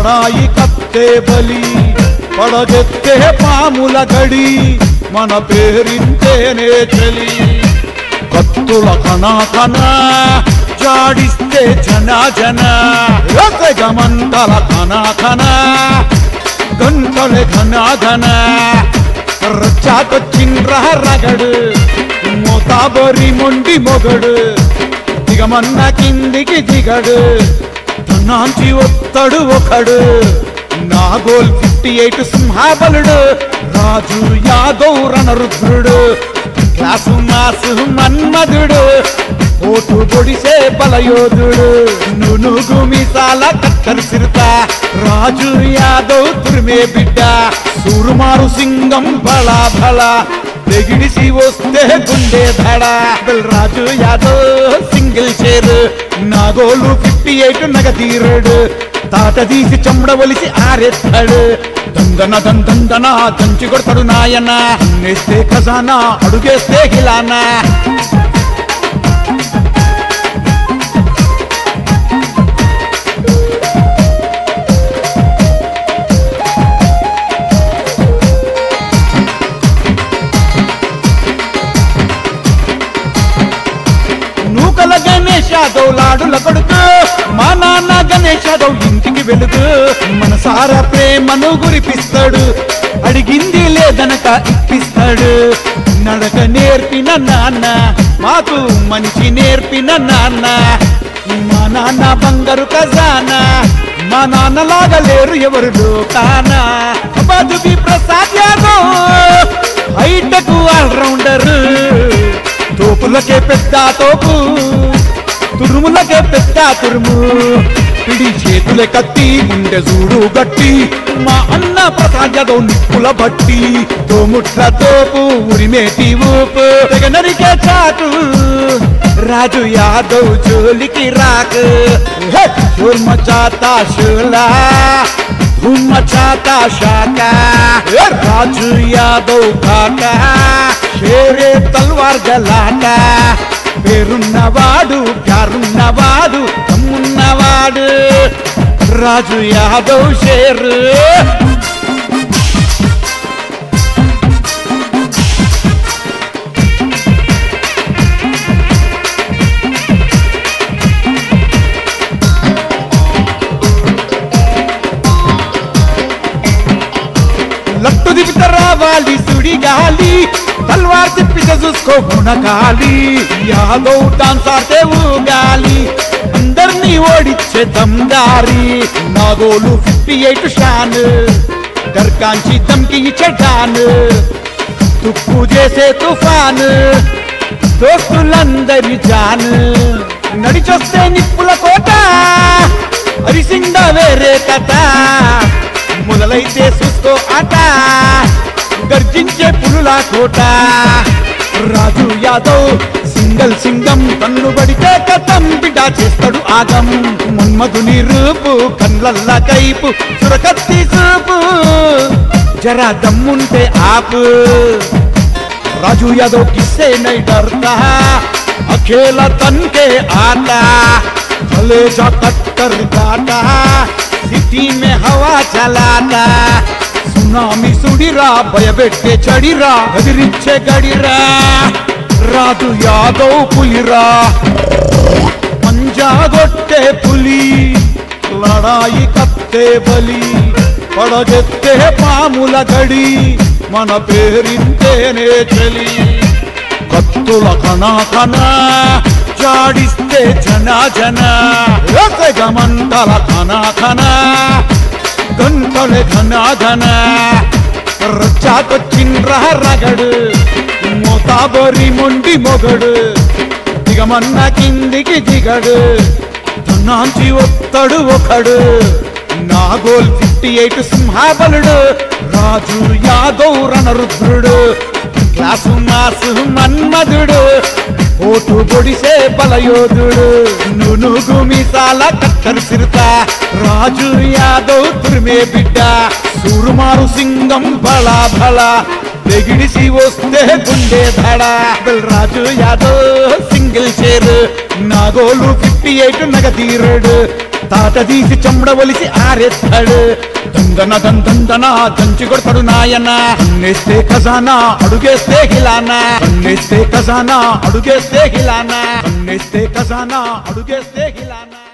లడాయి కత్తే బలి పడగెత్తే పాముల గడి మన పేరింతేనే చలి కత్తుల కణ కణ జాడిస్తే జన జన గమంతల కణ కణ గంటల ఘన ఘన రచ్చాకొచ్చిండ్ర రగడు మోతాబరి మొండి మొగడు దిగమన్న కిందికి దిగడు తన్నాంచి ఒత్తడు ఒకడు నాగోల్ ఫిఫ్టీ ఎయిట్ సింహాబలుడు రాజు యాదవ్ రణరుద్రుడు క్లాసు మాసు మన్మధుడు ఓటు పొడిసే బలయోధుడు నునుగు మీసాల కత్తరు సిరుత రాజు యాదవ్ తురిమే బిడ్డ సూరుమారు సింగం బల బల తెగిడిసి వస్తే గుండె ధడ రాజు యాదవ్ సింగిల్ షేర్ నాగోలు ఫిఫ్టీ ఎయిట్ నగతీరుడు తాట తీసి చెంబడ ఒలిసి ఆరెత్తాడు దందన దందన దంచి కొడతాడు నాయన నేస్తే ఖజానా అడుగేస్తే గిలానా నూకల గణేష్ యాదవ్ లాడుల కొడుకు మా నాన్న గణేష్ యాదవ్ ఇంటికి వెలుగు మనసారా ప్రేమను గురిపిస్తాడు అడిగింది లేదనక ఇప్పిస్తాడు నడక నేర్పిన నాన్న మాకు మంచి నేర్పిన నాన్న మా నాన్న బంగారు ఖజానా మా నాన్నలాగా లేరు ఎవరు లోకానా బదుబి ప్రసాద్ యాదవ్ హైటెక్ ఆల్రౌండర్ తోపులకే పెద్ద తోపు తురుములకే పెద్ద తురుము పిడి చేతులే కత్తి గుండె చూడు గట్టి మా అన్న ప్రసాద్ యాదవ్ నిప్పుల బట్టి తోముట్ల తోపు ఉరిమేటి ఊపు తెగ నరికే చాటు రాజు యాదవ్ జోలికి రాకు చూర్మ చాతా షులా धूम मचाता शाका राजू यादव కాకా షేరే తల్వార్ గలాట పేరున్నవాడు ప్యారున్నవాడు తమ్మున్నవాడు రాజు యాదవ్ షేర్ లట్టు దిపిత రావాలి సుడి గాలి తల్వార్ తిప్పితే చూసుకో గుణకాలి యాదవ్ డాన్స్ ఆడితే ఊగాలి అందరినీ ఓడిచ్చే దమ్దారి నాగోలు ఫిఫ్టీ ఎయిట్ షాన్ దర్కాంచి దమ్కి ఇచ్చే డాన్ తుప్పు చేసే తుఫాన్ దోస్తులందరి జాన్ నడిచొస్తే నిప్పుల కోట అరిసిండ వేరే కథ మొదలైతే చూసుకో ఆట గర్జించే పులుల కోట రాజు యాదవ్ సింగల్ సింగం కన్ను పడితే కథం బిడ్డ చేస్తాడు ఆగం మన్మధుని రూపు కళ్ళల్ల కైపు సురకత్తి చూపు జరా దమ్ముంటే ఆపు राजू यादव किससे नहीं डरता अकेला तन के आता कलेजा कट्टर गाता सिटी में हवा चलाता సునామీ సుడిరా భయపెట్టే చడిరా ఎదిరించే గడిరా రాజు యాదవ్ పులిరా పంజాగొట్టే పులి లడాయి కత్తే బలి పడగెత్తే పాముల గడి మన పేరింతేనే చలి కత్తుల కణ కణ జాడిస్తే జన జన గమంతల కణ కణ గంటల ఘన ఘన రచ్చాకొచ్చిండ్ర రగడు మోతాబరి మొండి మొగడు దిగమన్న కిందికి దిగడు తన్నాంచి ఒత్తడు ఒకడు నాగోల్ ఫిఫ్టీ ఎయిట్ సింహాబలుడు రాజు యాదవ్ రణరుద్రుడు క్లాసు మాసు మన్మధుడు ఓటు పొడిసే బలయోధుడు నునుగు మీసాల కత్తరు సిరుత రాజు యాదవ్ తురిమే బిడ్డ సూరుమారు సింగం బల బల తెగిడిసి వస్తే గుండె ధడ రాజు యాదవ్ సింగిల్ షేర్ నాగోలు ఫిఫ్టీ ఎయిట్ నగతీరుడు తాట తీసి చెంబడ ఒలిసి ఆరేస్తాడు దందన దందన దంచి కొడతాడు నాయన అన్నేస్తే ఖజానా అడుగేస్తే హిలానా అన్నేస్తే ఖజానా అడుగేస్తే హిలానా అన్నేస్తే ఖజానా అడుగేస్తే హిలానా